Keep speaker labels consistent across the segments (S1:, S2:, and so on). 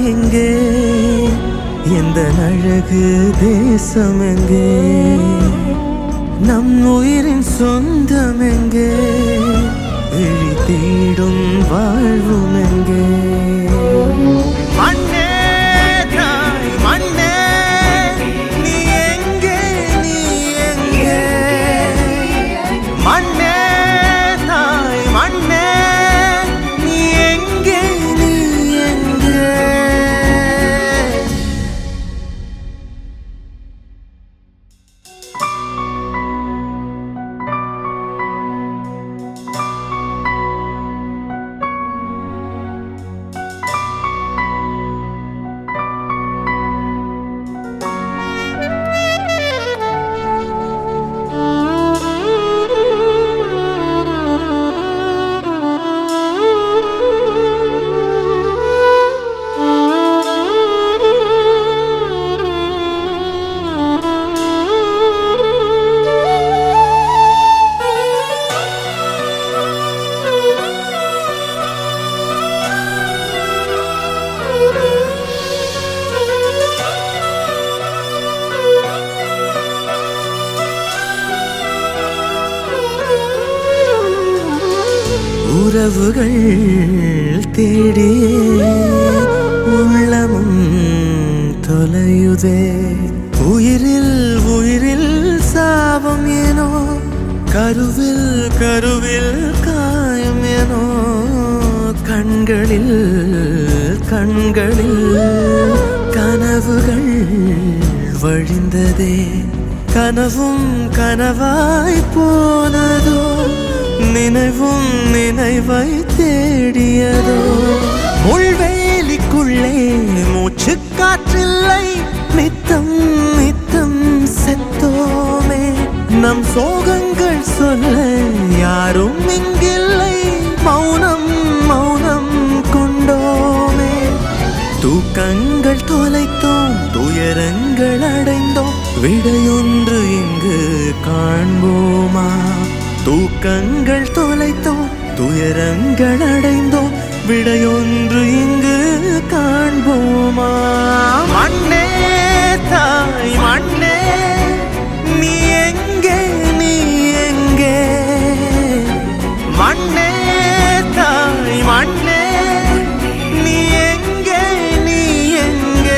S1: எங்கே எந்த அழகு தேசம் எங்கே நம் உயிரின் சொந்தம் எங்கே விழி தேடும் வாழ்வும் எங்கே மண்ணே தாய் மண்ணே நீ எங்கே நீ எங்கே மண்ணே தாய் மண்ணே நீ எங்கே நீ எங்கே உறவுகள் தேடியே உள்ளமும் தொலையுதே உயிரில் உயிரில் சாபம் ஏனோ கருவில் கருவில் காயம் ஏனோ கண்களில் கண்களில் கனவுகள் வழிந்ததே கனவும் கனவாய் போனதோ நினைவும் நினைவை தேடியதோ முள்வேலிக்குள்ளே மூச்சு காற்றில்லை நித்தம் நித்தம் செத்தோமே நம் சோகங்கள் சொல்ல யாரும் இங்கில்லை மௌனம் மௌனம் கொண்டோமே தூக்கங்கள் தொலைத்தோம் துயரங்கள் அடைந்தோம் விடையொன்று இங்கு காண்போமா தூக்கங்கள் தொலைத்தோம் துயரங்கள் அடைந்தோம் விடையொன்று இங்கு காண்போமா மண்ணே தாய் மண்ணே நீ எங்கே நீ எங்கே மண்ணே தாய் மண்ணே நீ எங்கே நீ எங்கே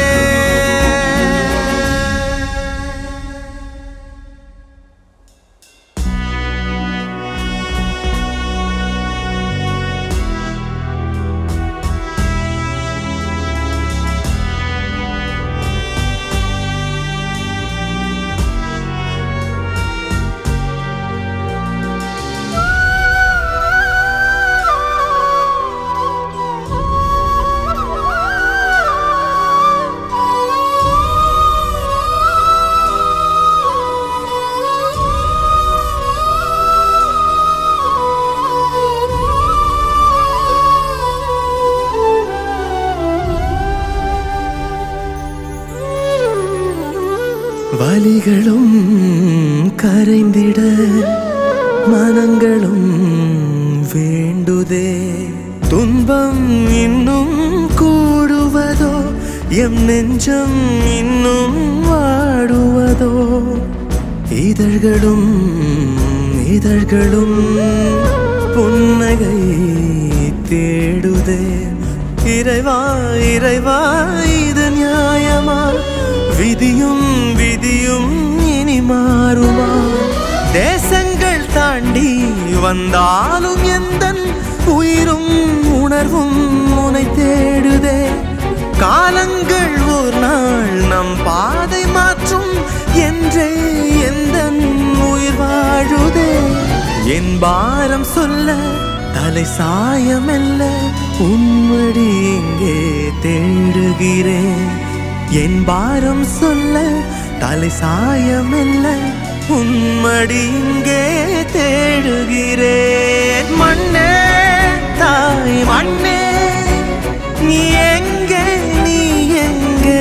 S1: வலிகளும் கரைந்திட மனங்களும் வேண்டுதே துன்பம் இன்னும் கூடுவதோ எம் நெஞ்சம் இன்னும் வாடுவதோ இதழ்களும் இதழ்களும் புன்னகை தேடுதே இறைவா இறைவா இது நியாயமா விதியும் விதியும் இனி மாறுமா தேசங்கள் தாண்டி வந்தாலும் எந்த உயிரும் உணர்வும் உனை தேடுதே காலங்கள் ஒரு நாள் நம் பாதை மாற்றும் என்றே எந்த உயிர் வாழுதே என் பாரம் சொல்ல தலை சாயமெல்ல உன்மடி இங்கே தேடுகிறேன் என் பாரம் சொல்ல தலை சாயமெல்ல உன்மடி இங்கே தேடுகிறேன் மண்ணே தாய் மண்ணே நீ எங்கே நீ எங்கே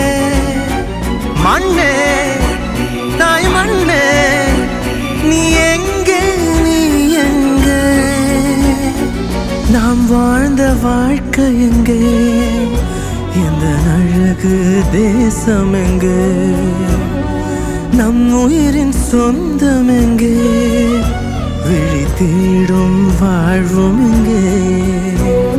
S1: மண்ணே தாய் மண்ணே நீ எங்கே நீ எங்கே நாம் வாழ்ந்த வாழ்க்கை எங்கே எந்த இந்த அழகு தேசம் எங்கே நம் உயிரின் சொந்தம் எங்கே விழி தேடும் வாழ்வும் எங்கே